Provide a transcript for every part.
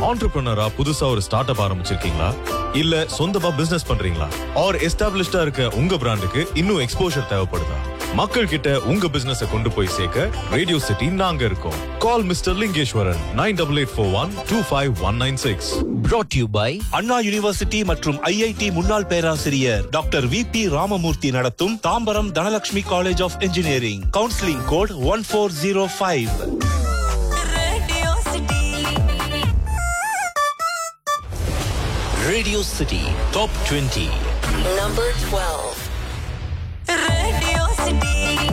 ஆண்டர்பிரினரா புதுசா ஒரு start up ஆரம்பிச்சிருக்கீங்களா இல்ல சொந்தமா பிசினஸ் பண்றீங்களா ஆர் எஸ்டாப்லிஷ்டா இருக்க உங்க பிராண்டுக்கு இன்னும் எக்ஸ்போஷர் தேவைப்படுதா மக்கள் கிட்ட உங்க பிசினஸ் கொண்டு போய் சேர்க்க ரேடியோ சிட்டி நாங்க இருக்கோம் call mister Lingeswaran nine double eight four one two five one nine six brought to you by Anna university மற்றும் ஐஐடி முன்னாள் பேராசிரியர் டாக்டர் வி பி ராமமூர்த்தி நடத்தும் Tambaram Dhanalakshmi college of engineering counselling code one four zero five Radio City. Radio City Top 20. Number 12. Radio City.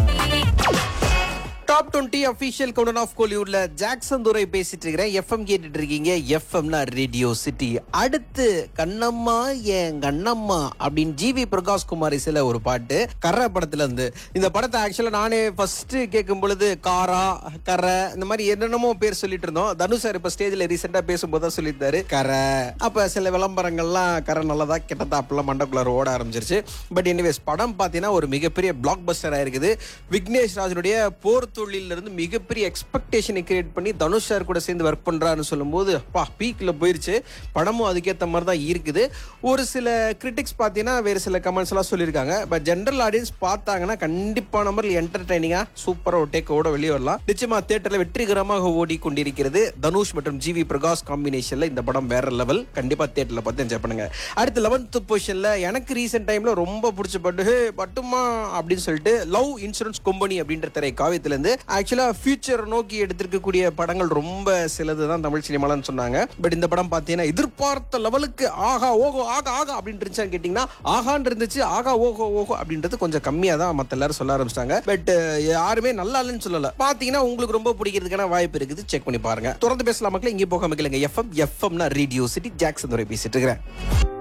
Top twenty official countdown of கோலிவுட்ல Jackson Durai பேசிட்டு இருக்கிறேன் FM கேட்டுட்டு இருக்கீங்க எஃப்எம்னா radio city அடுத்து கண்ணம்மா என் கண்ணம்மா அப்படின்னு ஜிவி பிரகாஷ் குமார் இசையில ஒரு பாட்டு கர்ற படத்துல இருந்து இந்த படத்தை ஆக்சுவலா நானே ஃபர்ஸ்ட் கேட்கும் பொழுது காரா கரை இந்த மாதிரி என்னென்னமோ பேர் சொல்லிட்டு இருந்தோம் தனுஷ் சார் இப்ப ஸ்டேஜ்ல ரீசெண்டா பேசும்போது தான் சொல்லியிருந்தாரு கரை அப்ப சில விளம்பரங்கள்லாம் கரை நல்லதா கெட்டதா அப்பெல்லாம் மண்டக்குள்ளார ஓட ஆரம்பிச்சிருச்சு பட் எனிவேஸ் படம் பார்த்தீங்கன்னா ஒரு மிகப்பெரிய பிளாக் பஸ்டர் ஆயிருக்குது விக்னேஷ் ராஜனுடைய போர் தொழில இருந்து மிகப்பெரிய எக்ஸ்பெக்டேஷனை கிரியேட் பண்ணி தனுஷ் சார் கூட சேர்ந்து ஒர்க் பண்றாருன்னு சொல்லும்போது அப்பா பீக்ல போயிருச்சு படமும் அதுக்கேற்ற மாதிரி தான் இருக்குது ஒரு சில கிரிட்டிக்ஸ் பார்த்தீங்கன்னா வேறு சில கமெண்ட்ஸ் எல்லாம் சொல்லியிருக்காங்க பட் ஜென்ரல் ஆடியன்ஸ் பார்த்தாங்கன்னா கண்டிப்பான முறையில் என்டர்டைனிங்கா சூப்பரா ஒரு டேக்கோட வெளியே வரலாம் நிச்சயமா தேட்டர்ல வெற்றிகரமாக ஓடி கொண்டிருக்கிறது தனுஷ் மற்றும் ஜிவி பிரகாஷ் காம்பினேஷன்ல இந்த படம் வேற லெவல் கண்டிப்பா தேட்டர்ல பார்த்து என்ஜாய் பண்ணுங்க அடுத்து லெவன்த் பொசிஷன்ல எனக்கு ரீசெண்ட் டைம்ல ரொம்ப பிடிச்ச பாட்டு "ஹே, பட்டுமா அப்படின்னு சொல்லிட்டு லவ் இன்சூரன்ஸ் கம்பெனி அப்படின்ற திரை காவியத்துல இருந்து ஆக்சுவலா ஃபியூச்சர் நோக்கி எடுத்திருக்கக்கூடிய படங்கள் ரொம்ப சிலது தான் தமிழ் சினிமாலன்னு சொன்னாங்க பட் இந்த படம் பார்த்தீங்கன்னா எதிர்பார்த்த லெவலுக்கு ஆகா ஓகோ ஆகா ஆகா அப்படின்னு இருந்துச்சான்னு கேட்டிங்கன்னா ஆகான்னு இருந்துச்சு ஆகா ஓகோ ஓகோ அப்படின்றது கொஞ்சம் கம்மியாக தான் மற்ற எல்லாரும் சொல்ல ஆரம்பிச்சிட்டாங்க பட் யாருமே நல்லா இல்லைன்னு சொல்லல பார்த்தீங்கன்னா உங்களுக்கு ரொம்ப பிடிக்கிறதுக்கான வாய்ப்பு இருக்குது செக் பண்ணி பாருங்க தொடர்ந்து பேசலாம் மக்களே இங்கே போக மக்களுங்க எஃப்எம் எஃப்எம்னா ரேடியோ சிட்டி ஜாக்சன் துறை பேசிட்டு இருக்கிறேன்